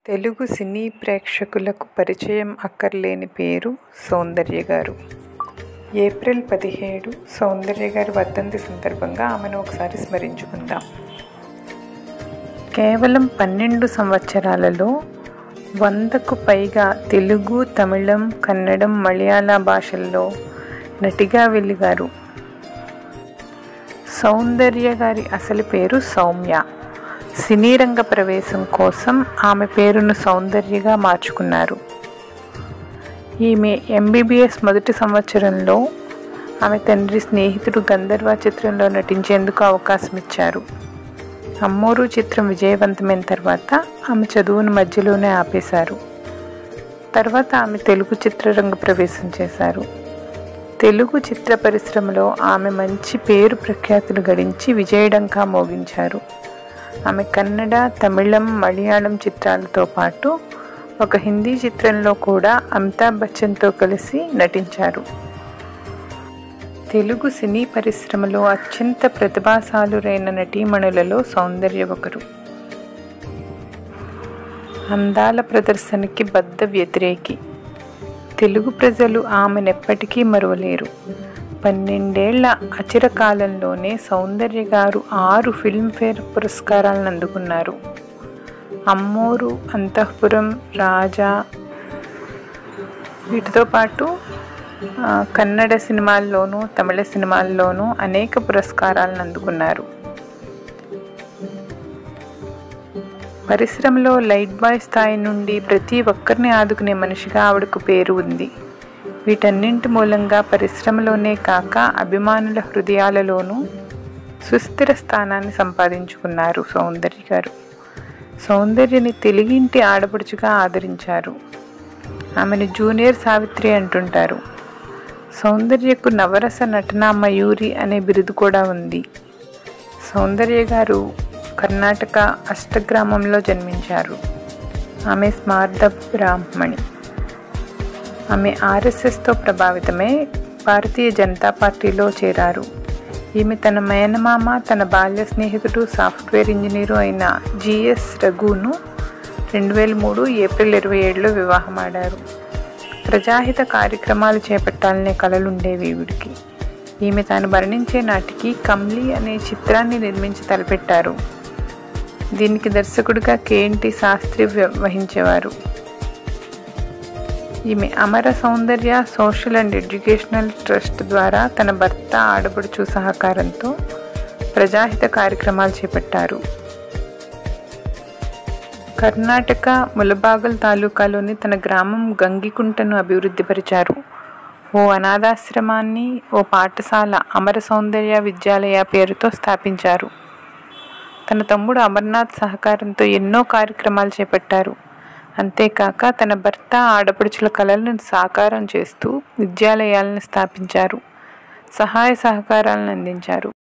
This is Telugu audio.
తెలుగు సినీ ప్రేక్షకులకు పరిచయం అక్కర్లేని పేరు సౌందర్య గారు ఏప్రిల్ పదిహేడు సౌందర్య గారి వర్ధంతి సందర్భంగా ఆమెను ఒకసారి స్మరించుకుందాం కేవలం పన్నెండు సంవత్సరాలలో వందకు పైగా తెలుగు తమిళం కన్నడం మలయాళ భాషల్లో నటిగా వెలిగారు సౌందర్య గారి అసలు పేరు సౌమ్య సినీ రంగ ప్రవేశం కోసం ఆమె పేరును సౌందర్యగా మార్చుకున్నారు ఈమె ఎంబీబీఎస్ మొదటి సంవత్సరంలో ఆమె తండ్రి స్నేహితుడు గంధర్వ చిత్రంలో నటించేందుకు అవకాశం ఇచ్చారు అమ్మోరు చిత్రం విజయవంతమైన తర్వాత ఆమె చదువును మధ్యలోనే ఆపేశారు తర్వాత ఆమె తెలుగు చిత్రరంగ ప్రవేశం చేశారు తెలుగు చిత్ర పరిశ్రమలో ఆమె మంచి పేరు ప్రఖ్యాతులు గడించి విజయడంకా మోగించారు ఆమె కన్నడ తమిళం మలయాళం చిత్రాలతో పాటు ఒక హిందీ చిత్రంలో కూడా అమితాబ్ బచ్చన్తో కలిసి నటించారు తెలుగు సినీ పరిశ్రమలో అత్యంత ప్రతిభాశాలురైన నటీమణులలో సౌందర్య ఒకరు అందాల ప్రదర్శనకి బద్ద వ్యతిరేకి తెలుగు ప్రజలు ఆమెనెప్పటికీ మరువలేరు పన్నెండేళ్ల అచిర కాలంలోనే సౌందర్య గారు ఆరు ఫిల్మ్ఫేర్ పురస్కారాలను అందుకున్నారు అమ్మోరు అంతఃపురం రాజా వీటితో పాటు కన్నడ సినిమాల్లోనూ తమిళ సినిమాల్లోనూ అనేక పురస్కారాలను అందుకున్నారు పరిశ్రమలో లైట్ బాయ్ స్థాయి నుండి ప్రతి ఒక్కరిని ఆదుకునే మనిషిగా ఆవిడకు పేరు ఉంది వీటన్నింటి మూలంగా పరిశ్రమలోనే కాక అభిమానుల హృదయాలలోనూ సుస్థిర స్థానాన్ని సంపాదించుకున్నారు సౌందర్య గారు సౌందర్యని తెలుగింటి ఆడపడుచుగా ఆదరించారు ఆమెను జూనియర్ సావిత్రి అంటుంటారు సౌందర్యకు నవరస నటనా మయూరి అనే బిరుదు కూడా ఉంది సౌందర్య గారు కర్ణాటక అష్టగ్రామంలో జన్మించారు ఆమె స్మార్త బ్రాహ్మణి ఆమె ఆర్ఎస్ఎస్తో ప్రభావితమై భారతీయ జనతా పార్టీలో చేరారు ఈమె తన మేనమామ తన బాల్య స్నేహితుడు సాఫ్ట్వేర్ ఇంజనీరు అయిన జిఎస్ రఘును రెండు వేల మూడు ఏప్రిల్ ఇరవై ఏడులో వివాహమాడారు ప్రజాహిత కార్యక్రమాలు చేపట్టాలనే కలలుండేవి ఈవిడికి ఈమె తాను మరణించే నాటికి కమ్లీ అనే చిత్రాన్ని నిర్మించి తలపెట్టారు దీనికి దర్శకుడిగా కేఎన్టి శాస్త్రి వహించేవారు ఈమె Amara Soundarya social and educational trust ద్వారా తన భర్త ఆడపడుచు సహకారంతో ప్రజాహిత కార్యక్రమాలు చేపట్టారు కర్ణాటక ములబాగల్ తాలూకాలోని తన గ్రామం గంగికుంటను అభివృద్ధిపరిచారు ఓ అనాథాశ్రమాన్ని ఓ పాఠశాల అమర సౌందర్య విద్యాలయ పేరుతో స్థాపించారు తన తమ్ముడు అమర్నాథ్ సహకారంతో ఎన్నో కార్యక్రమాలు చేపట్టారు అంతేకాక తన భర్త ఆడపడుచుల కళలను సాకారం చేస్తూ విద్యాలయాలను స్థాపించారు సహాయ సహకారాలను అందించారు